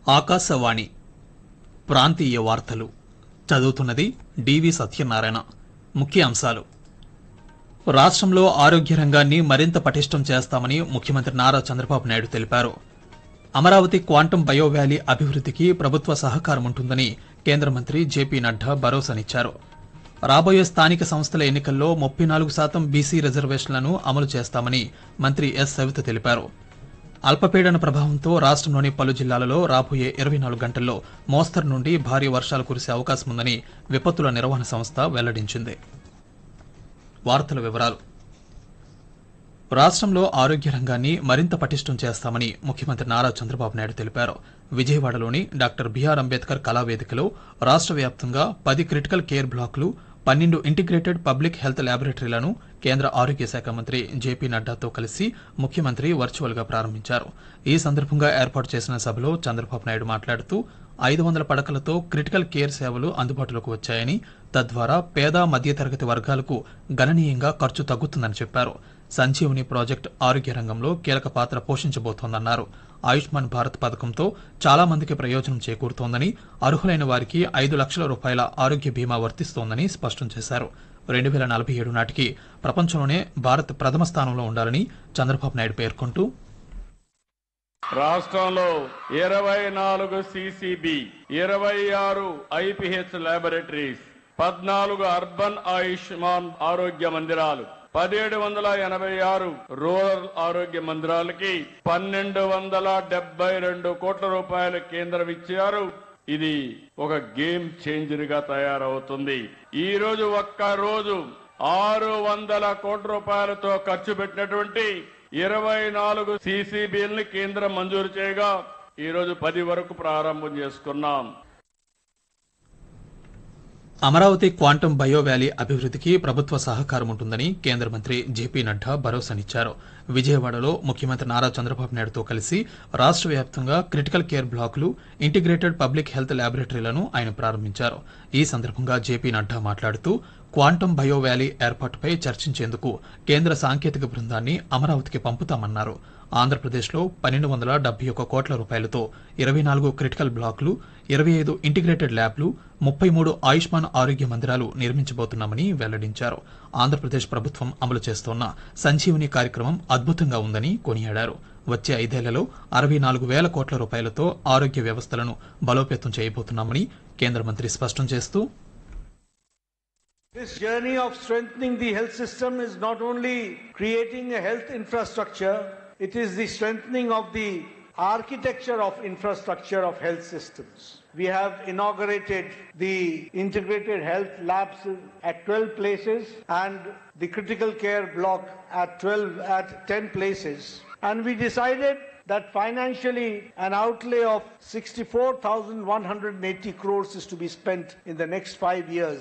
ఆకాశవాణి ప్రాంతీయ వార్తలు చదువుతున్నది డివి సత్యనారాయణ ముఖ్య అంశాలు రాష్ట్రంలో ఆరోగ్య రంగాన్ని మరింత పటిష్టం చేస్తామని ముఖ్యమంత్రి నారా చంద్రబాబు నాయుడు తెలిపారు అమరావతి క్వాంటం బయో వ్యాలీ అభివృద్ధికి ప్రభుత్వ సహకారం ఉంటుందని కేంద్ర మంత్రి జేపీ నడ్డా భరోసానిచ్చారు రాబోయే స్థానిక సంస్థల ఎన్నికల్లో ముప్పై నాలుగు శాతం బీసీ రిజర్వేషన్లను అమలు చేస్తామని మంత్రి ఎస్ సవిత తెలిపారు అల్పపీడన ప్రభావంతో రాష్ట్రంలోని పలు జిల్లాలలో రాబోయే ఇరవై నాలుగు గంటల్లో మోస్తరు నుండి భారీ వర్షాలు కురిసే అవకాశం ఉందని విపత్తుల నిర్వహణ సంస్థ వెల్లడించింది వార్తల వివరాలు రాష్ట్రంలో ఆరోగ్య రంగాన్ని మరింత పటిష్టం చేస్తామని ముఖ్యమంత్రి నారా చంద్రబాబు నాయుడు తెలిపారు విజయవాడలోని డాక్టర్ బిఆర్ అంబేద్కర్ కళావేదికలో రాష్ట్ర వ్యాప్తంగా పది క్రిటికల్ కేర్ బ్లాకులు పన్నెండు ఇంటిగ్రేటెడ్ పబ్లిక్ హెల్త్ ల్యాబొరేటరీలను కేంద్ర ఆరోగ్య శాఖ మంత్రి జేపీ నడ్డాతో కలిసి ముఖ్యమంత్రి వర్చువల్ గా ప్రారంభించారు ఈ సందర్భంగా ఏర్పాటు చేసిన సభలో చంద్రబాబు నాయుడు మాట్లాడుతూ ఐదు వందల పడకలతో క్రిటికల్ కేర్ సేవలు అందుబాటులోకి వచ్చాయని తద్వారా పేద మధ్యతరగతి వర్గాలకు గణనీయంగా ఖర్చు తగ్గుతుందని చెప్పారు సంజీవని ప్రాజెక్టు ఆరోగ్య రంగంలో కీలక పాత్ర పోషించబోతోందన్నారు ఆయుష్మాన్ భారత్ పథకంతో చాలా మందికి ప్రయోజనం చేకూరుతోందని అర్హులైన వారికి ఐదు లక్షల రూపాయల ఆరోగ్య బీమా వర్తిస్తోందని స్పష్టం చేశారు రెండు వేల నలభై ఏడు నాటికి ప్రపంచంలోనే భారత్ ప్రథమ స్థానంలో ఉండాలని చంద్రబాబు నాయుడు పేర్కొంటూ రాష్ట్రంలో ఇరవై నాలుగు సిసిబి ఇరవై ఆరు ఐపీహెచ్ ల్యాబొరేటరీస్ పద్నాలుగు అర్బన్ ఆయుష్మాన్ ఆరోగ్య మందిరాలు పదిహేడు వందల ఎనభై ఆరు రూరల్ ఆరోగ్య మందిరాలకి పన్నెండు వందల డెబ్బై రెండు కోట్ల రూపాయలు కేంద్రం ఇచ్చారు ఇది ఒక గేమ్ చేంజర్ గా తయారవుతుంది ఈ రోజు ఒక్క రోజు ఆరు వందల కోట్ల రూపాయలతో ఖర్చు పెట్టినటువంటి ఇరవై నాలుగు సిసిబిల్ని కేంద్రం మంజూరు చేయగా ఈ రోజు పది వరకు ప్రారంభం చేసుకున్నాం అమరావతి క్వాంటం బయో వ్యాలీ అభివృద్ధికి ప్రభుత్వ సహకారం ఉంటుందని కేంద్ర మంత్రి జేపీ నడ్డా భరోసానిచ్చారు విజయవాడలో ముఖ్యమంత్రి నారా చంద్రబాబు నాయుడుతో కలిసి రాష్ట్ర వ్యాప్తంగా క్రిటికల్ కేర్ బ్లాకులు ఇంటిగ్రేటెడ్ పబ్లిక్ హెల్త్ ల్యాబొరేటరీలను ఆయన ప్రారంభించారు ఈ సందర్భంగా జేపీ నడ్డా మాట్లాడుతూ క్వాంటం బయో వ్యాలీ ఏర్పాటుపై చర్చించేందుకు కేంద్ర సాంకేతిక బృందాన్ని అమరావతికి పంపుతామన్నారు ఆంధ్రప్రదేశ్లో పన్నెండు వందల డెబ్బై ఒక్క కోట్ల రూపాయలతో ఇరవై నాలుగు క్రిటికల్ బ్లాకులు ఇరవై ఐదు ఇంటిగ్రేటెడ్ ల్యాబ్లు ముప్పై మూడు ఆయుష్మాన్ ఆరోగ్య మందిరాలు నిర్మించబోతున్నామని వెల్లడించారు ఆంధ్రప్రదేశ్ ప్రభుత్వం అమలు చేస్తోన్న సంజీవని కార్యక్రమం అద్భుతంగా ఉందని కొనియాడారు వచ్చే ఐదేళ్లలో అరవై నాలుగు వేల కోట్ల రూపాయలతో ఆరోగ్య వ్యవస్థలను బలోపేతం చేయబోతున్నామని కేంద్ర మంత్రి స్పష్టం చేస్తూ This journey of strengthening the health system is not only creating a health infrastructure, it is the strengthening of the architecture of infrastructure of health systems. We have inaugurated the integrated health labs at 12 places and the critical care block at 12 at 10 places. And we decided that financially an outlay of 64,180 crores is to be spent in the next five years.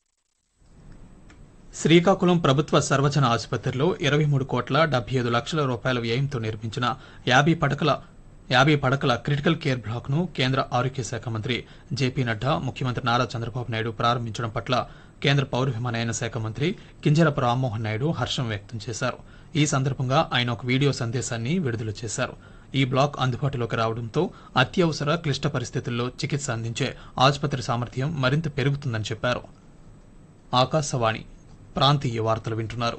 Srikakulam ప్రభుత్వ సర్వజన ఆసుపత్రిలో ఇరవై మూడు కోట్ల డెబ్బై ఐదు లక్షల రూపాయల వ్యయంతో నిర్మించిన యాభై పడకల యాభై పడకల క్రిటికల్ కేర్ బ్లాక్ ను కేంద్ర ఆరోగ్య శాఖ మంత్రి జేపీ నడ్డా ముఖ్యమంత్రి నారా చంద్రబాబు నాయుడు ప్రారంభించడం పట్ల కేంద్ర పౌర విమానయాన శాఖ మంత్రి కింజరపు రామ్మోహన్ నాయుడు హర్షం వ్యక్తం చేశారు ఈ సందర్భంగా ఆయన ఒక వీడియో సందేశాన్ని విడుదల చేశారు ఈ బ్లాక్ అందుబాటులోకి రావడంతో అత్యవసర క్లిష్ట పరిస్థితుల్లో చికిత్స అందించే ఆసుపత్రి సామర్థ్యం మరింత పెరుగుతుందని చెప్పారు ఆకాశవాణి ప్రాంతీయ వార్తలు వింటున్నారు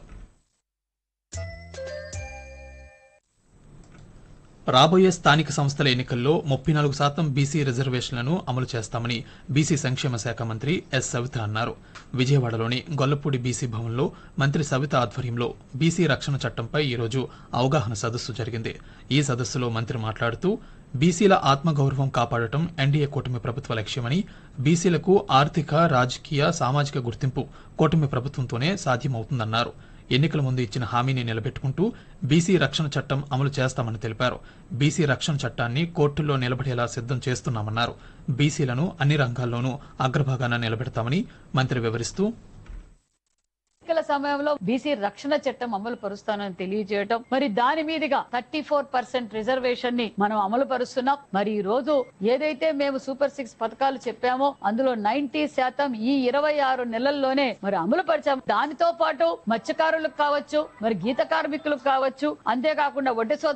రాబోయే స్థానిక సంస్థల ఎన్నికల్లో ముప్పై నాలుగు శాతం బీసీ రిజర్వేషన్లను అమలు చేస్తామని బీసీ సంక్షేమ శాఖ మంత్రి ఎస్ సవిత అన్నారు విజయవాడలోని గొల్లపూడి బీసీ భవన్లో మంత్రి సవిత ఆధ్వర్యంలో బీసీ రక్షణ చట్టంపై ఈరోజు అవగాహన సదస్సు జరిగింది ఈ సదస్సులో మంత్రి మాట్లాడుతూ బీసీల ఆత్మగౌరవం కాపాడటం ఎన్డీఏ కూటమి ప్రభుత్వ లక్ష్యమని బీసీలకు ఆర్థిక రాజకీయ సామాజిక గుర్తింపు కూటమి ప్రభుత్వంతోనే సాధ్యమవుతుందన్నారు ఎన్నికల ముందు ఇచ్చిన హామీని నిలబెట్టుకుంటూ బీసీ రక్షణ చట్టం అమలు చేస్తామని తెలిపారు బీసీ రక్షణ చట్టాన్ని కోర్టుల్లో నిలబడేలా సిద్ధం చేస్తున్నామన్నారు బీసీలను అన్ని రంగాల్లోనూ అగ్రభాగాన నిలబెడతామని మంత్రి వివరిస్తూ ఎన్నికల సమయంలో బీసీ రక్షణ చట్టం అమలు పరుస్తానని తెలియజేయటం మరి దాని మీదుగా థర్టీ ఫోర్ పర్సెంట్ రిజర్వేషన్ ని మనం అమలు పరుస్తున్నాం మరి ఈ రోజు ఏదైతే మేము సూపర్ సిక్స్ పథకాలు చెప్పామో అందులో నైన్టీ శాతం ఈ ఇరవై ఆరు నెలల్లోనే మరి అమలు పరిచాం దానితో పాటు మత్స్యకారులకు కావచ్చు మరి గీత కార్మికులకు కావచ్చు అంతేకాకుండా వడ్డీ